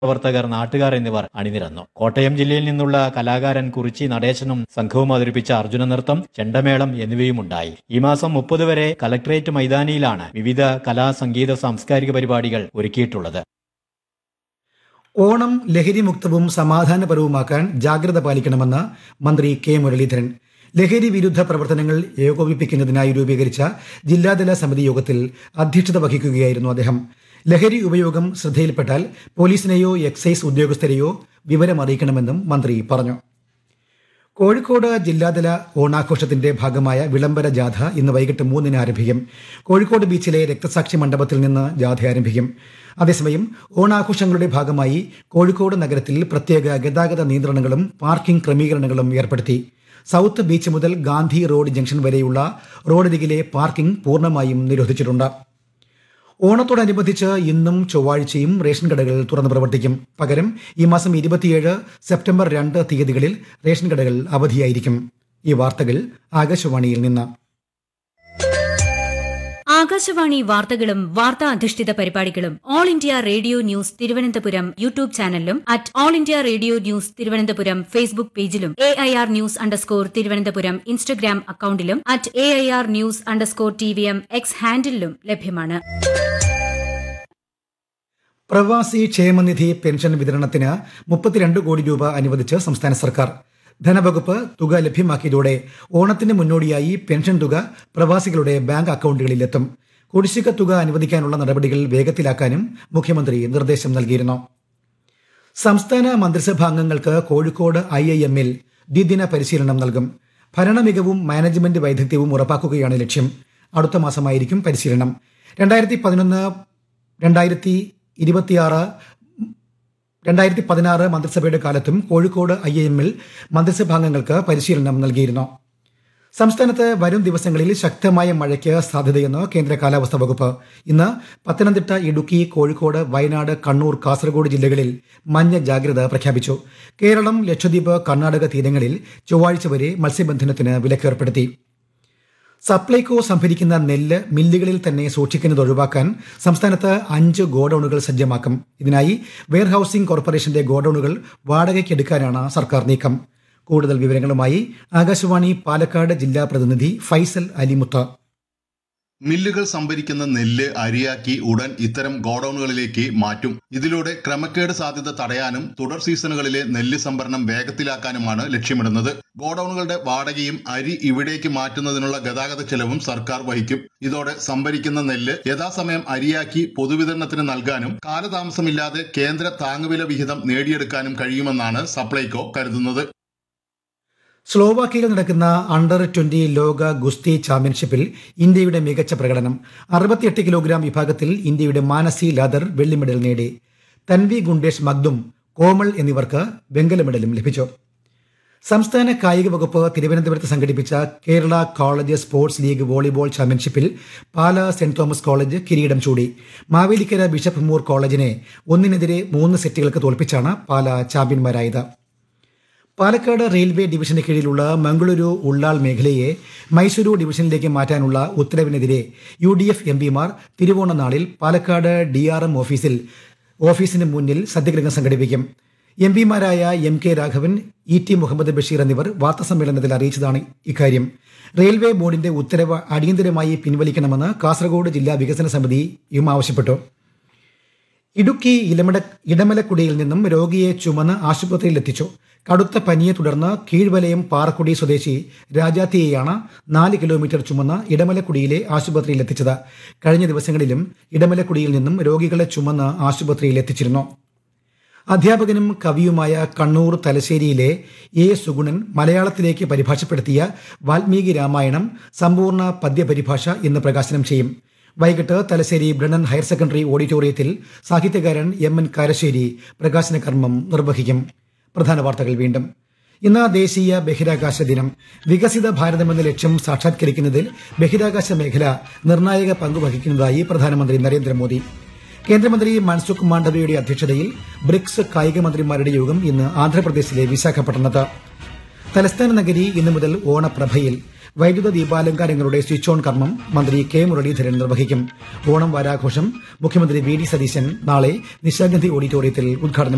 പ്രവർത്തകർ നാട്ടുകാർ എന്നിവർ അണിനിരന്നു കോട്ടയം ജില്ലയിൽ നിന്നുള്ള കലാകാരൻ കുറിച്ചി നടേശനും സംഘവും അവതരിപ്പിച്ച അർജുന നൃത്തം ചെണ്ടമേളം എന്നിവയുമുണ്ടായി ഈ മാസം മുപ്പത് വരെ കലക്ട്രേറ്റ് മൈതാനിയിലാണ് വിവിധ കലാ സംഗീത സാംസ്കാരിക പരിപാടികൾ ഒരുക്കിയിട്ടുള്ളത് ഓണം ലഹരിമുക്തവും സമാധാനപരവുമാക്കാൻ ജാഗ്രത പാലിക്കണമെന്ന് മന്ത്രി കെ മുരളീധരൻ ലഹരി വിരുദ്ധ പ്രവർത്തനങ്ങൾ ഏകോപിപ്പിക്കുന്നതിനായി രൂപീകരിച്ച ജില്ലാതല സമിതി യോഗത്തിൽ അധ്യക്ഷത വഹിക്കുകയായിരുന്നു അദ്ദേഹം ലഹരി ഉപയോഗം ശ്രദ്ധയിൽപ്പെട്ടാൽ പോലീസിനെയോ എക്സൈസ് ഉദ്യോഗസ്ഥരെയോ വിവരം അറിയിക്കണമെന്നും മന്ത്രി പറഞ്ഞു കോഴിക്കോട് ജില്ലാതല ഓണാഘോഷത്തിന്റെ ഭാഗമായ വിളംബര ജാഥ ഇന്ന് വൈകിട്ട് മൂന്നിന് ആരംഭിക്കും കോഴിക്കോട് ബീച്ചിലെ രക്തസാക്ഷി മണ്ഡപത്തിൽ നിന്ന് ജാഥ ആരംഭിക്കും അതേസമയം ഓണാഘോഷങ്ങളുടെ ഭാഗമായി കോഴിക്കോട് നഗരത്തിൽ പ്രത്യേക ഗതാഗത നിയന്ത്രണങ്ങളും പാർക്കിംഗ് ക്രമീകരണങ്ങളും ഏർപ്പെടുത്തി സൗത്ത് ബീച്ച് മുതൽ ഗാന്ധി റോഡ് ജംഗ്ഷൻ വരെയുള്ള റോഡരികിലെ പാർക്കിംഗ് പൂർണ്ണമായും നിരോധിച്ചിട്ടുണ്ട് ഓണത്തോടനുബന്ധിച്ച് ഇന്നും ചൊവ്വാഴ്ചയും റേഷൻ കടകൾ തുറന്ന് പ്രവർത്തിക്കും പകരം ഈ മാസം ഇരുപത്തിയേഴ് സെപ്റ്റംബർ രണ്ട് തീയതികളിൽ റേഷൻ കടകൾ അവധിയായിരിക്കും ഈ വാർത്തകൾ ആകാശവാണിയിൽ നിന്ന് ആകാശവാണി വാർത്തകളും വാർത്താ അധിഷ്ഠിത പരിപാടികളും all India radio news Thiruvananthapuram YouTube ചാനലിലും at all India radio news Thiruvananthapuram Facebook പേജിലും A I R news underscore Thiruvananthapuram Instagram അക്കൌണ്ടിലും at A I R news underscore T V M X ഹാൻഡിലും ലഭ്യമാണ് പ്രവാസി ക്ഷേമനിധി പെൻഷൻ വിതരണത്തിന് മുപ്പത്തിരണ്ട് കോടി രൂപ അനുവദിച്ച് സംസ്ഥാന സർക്കാർ ധനവകുപ്പ് തുക ലഭ്യമാക്കിയതോടെ ഓണത്തിന് മുന്നോടിയായി പെൻഷൻ തുക പ്രവാസികളുടെ ബാങ്ക് അക്കൌണ്ടുകളിലെത്തും കുടിശ്ശിക തുക അനുവദിക്കാനുള്ള നടപടികൾ വേഗത്തിലാക്കാനും മുഖ്യമന്ത്രി നിർദ്ദേശം നൽകിയിരുന്നു സംസ്ഥാന മന്ത്രിസഭാ അംഗങ്ങൾക്ക് കോഴിക്കോട് ഐ ഐ എമ്മിൽ ദ്വിദിന പരിശീലനം നൽകും ഭരണമികവും മാനേജ്മെന്റ് വൈദഗ്ധ്യവും ഉറപ്പാക്കുകയാണ് ലക്ഷ്യം അടുത്ത മാസമായിരിക്കും പരിശീലനം രണ്ടായിരത്തി പതിനൊന്ന് രണ്ടായിരത്തി ഇരുപത്തിയാറ് രണ്ടായിരത്തി പതിനാറ് മന്ത്രിസഭയുടെ കാലത്തും കോഴിക്കോട് ഐ ഐ എമ്മിൽ മന്ത്രിസഭാംഗങ്ങൾക്ക് പരിശീലനം നൽകിയിരുന്നു സംസ്ഥാനത്ത് വരും ദിവസങ്ങളിൽ ശക്തമായ മഴയ്ക്ക് സാധ്യതയെന്ന് കേന്ദ്ര കാലാവസ്ഥാ വകുപ്പ് ഇന്ന് പത്തനംതിട്ട ഇടുക്കി കോഴിക്കോട് വയനാട് കണ്ണൂർ കാസർഗോഡ് ജില്ലകളിൽ മഞ്ഞ ജാഗ്രത പ്രഖ്യാപിച്ചു കേരളം ലക്ഷദ്വീപ് കർണാടക തീരങ്ങളിൽ ചൊവ്വാഴ്ച വരെ മത്സ്യബന്ധനത്തിന് വിലക്കേർപ്പെടുത്തി സപ്ലൈകോ സംഭരിക്കുന്ന നെല്ല് മില്ലുകളിൽ തന്നെ സൂക്ഷിക്കുന്നത് ഒഴിവാക്കാൻ സംസ്ഥാനത്ത് അഞ്ച് ഗോഡൌണുകൾ സജ്ജമാക്കും ഇതിനായി വെയർഹൌസിംഗ് കോർപ്പറേഷന്റെ ഗോഡൌണുകൾ വാടകയ്ക്കെടുക്കാനാണ് സർക്കാർ നീക്കം കൂടുതൽ വിവരങ്ങളുമായി ആകാശവാണി പാലക്കാട് ജില്ലാ പ്രതിനിധി ഫൈസൽ അലിമുത്ത മില്ലുകൾ സംഭരിക്കുന്ന നെല്ല് അരിയാക്കി ഉടൻ ഇത്തരം ഗോഡൌണുകളിലേക്ക് മാറ്റും ഇതിലൂടെ ക്രമക്കേട് സാധ്യത തടയാനും തുടർ സീസണുകളിലെ നെല്ല് സംഭരണം വേഗത്തിലാക്കാനുമാണ് ലക്ഷ്യമിടുന്നത് ഗോഡൌണുകളുടെ വാടകയും അരി ഇവിടേക്ക് മാറ്റുന്നതിനുള്ള ഗതാഗത ചെലവും സർക്കാർ വഹിക്കും ഇതോടെ സംഭരിക്കുന്ന നെല്ല് യഥാസമയം അരിയാക്കി പൊതുവിതരണത്തിന് നൽകാനും കാലതാമസമില്ലാതെ കേന്ദ്ര താങ്ങുവില വിഹിതം നേടിയെടുക്കാനും കഴിയുമെന്നാണ് സപ്ലൈകോ കരുതുന്നത് സ്ലോവാക്കിയയിൽ നടക്കുന്ന അണ്ടർ ട്വന്റി ലോക ഗുസ്തി ചാമ്പ്യൻഷിപ്പിൽ ഇന്ത്യയുടെ മികച്ച പ്രകടനം അറുപത്തിയെട്ട് കിലോഗ്രാം വിഭാഗത്തിൽ ഇന്ത്യയുടെ മാനസി ലാദർ വെള്ളി മെഡൽ നേടി തൻവി ഗുണ്ടേഷ് മഗ്ദും കോമൾ എന്നിവർക്ക് വെങ്കല മെഡലും ലഭിച്ചു സംസ്ഥാന കായിക വകുപ്പ് തിരുവനന്തപുരത്ത് സംഘടിപ്പിച്ച Kerala college sports league volleyball ചാമ്പ്യൻഷിപ്പിൽ പാല സെന്റ് തോമസ് കോളേജ് കിരീടം ചൂടി മാവേലിക്കര ബിഷപ്പ് മൂർ കോളേജിനെ ഒന്നിനെതിരെ മൂന്ന് സെറ്റുകൾക്ക് തോൽപ്പിച്ചാണ് പാല ചാമ്പ്യന്മാരായത് പാലക്കാട് റെയിൽവേ ഡിവിഷന് കീഴിലുള്ള മംഗളൂരു ഉള്ളാൾ മേഖലയെ മൈസൂരു ഡിവിഷനിലേക്ക് മാറ്റാനുള്ള ഉത്തരവിനെതിരെ യു ഡി എഫ് എം പിമാർ തിരുവോണ നാളിൽ പാലക്കാട് ഡി ആർ എം ഓഫീസിൽ ഓഫീസിന് മുന്നിൽ സത്യഗ്രഹം സംഘടിപ്പിക്കും എം പിമാരായ M K Raghavan E T Muhammad Basheer എന്നിവർ വാർത്താസമ്മേളനത്തിൽ അറിയിച്ചതാണ് ഇക്കാര്യം റെയിൽവേ ബോർഡിന്റെ ഉത്തരവ് അടിയന്തരമായി പിൻവലിക്കണമെന്ന് കാസർഗോഡ് ജില്ലാ വികസന സമിതിയും ആവശ്യപ്പെട്ടു ഇടുക്കി ഇലമട ഇടമലക്കുടിയിൽ നിന്നും രോഗിയെ ചുമന്ന് ആശുപത്രിയിലെത്തിച്ചു കടുത്ത പനിയെ തുടർന്ന് കീഴ്വലയം പാറക്കുടി സ്വദേശി രാജാത്തിയെയാണ് നാല് കിലോമീറ്റർ ചുമന്ന് ഇടമലക്കുടിയിലെ ആശുപത്രിയിലെത്തിച്ചത് കഴിഞ്ഞ ദിവസങ്ങളിലും ഇടമലക്കുടിയിൽ നിന്നും രോഗികളെ ചുമന്ന് ആശുപത്രിയിലെത്തിച്ചിരുന്നു അധ്യാപകനും കവിയുമായ കണ്ണൂർ തലശ്ശേരിയിലെ എ സുഗുണൻ മലയാളത്തിലേക്ക് പരിഭാഷപ്പെടുത്തിയ വാൽമീകി രാമായണം സമ്പൂർണ്ണ പദ്യപരിഭാഷ ഇന്ന് പ്രകാശനം ചെയ്യും വൈകിട്ട് തലശ്ശേരി ബ്രണ്ണൻ ഹയർ സെക്കൻഡറി ഓഡിറ്റോറിയത്തിൽ സാഹിത്യകാരൻ എം എൻ കാരശ്ശേരി പ്രകാശന കർമ്മം നിർവഹിക്കും പ്രധാന വാർത്തകൾ വീണ്ടും ഇന്ന് ദേശീയ ബഹിരാകാശ ദിനം വികസിത ഭാരതമെന്ന ലക്ഷ്യം സാക്ഷാത്കരിക്കുന്നതിൽ ബഹിരാകാശ മേഖല നിർണായക പങ്ക് വഹിക്കുന്നതായി പ്രധാനമന്ത്രി നരേന്ദ്രമോദി കേന്ദ്രമന്ത്രി മൻസുഖ് മാണ്ഡവ്യയുടെ അധ്യക്ഷതയിൽ ബ്രിക്സ് കായിക മന്ത്രിമാരുടെ യോഗം ഇന്ന് ആന്ധ്രാപ്രദേശിലെ വിശാഖപട്ടണത്ത് തലസ്ഥാന നഗരി ഇന്നു മുതൽ ഓണപ്രഭയിൽ വൈദ്യുത ദീപാലങ്കാരങ്ങളുടെ സ്വിച്ച് ഓൺ കർമ്മം മന്ത്രി കെ മുരളീധരൻ നിർവഹിക്കും ഓണം വാരാഘോഷം മുഖ്യമന്ത്രി വി ഡി സതീശൻ നാളെ നിശാഗന്ധി ഓഡിറ്റോറിയത്തിൽ ഉദ്ഘാടനം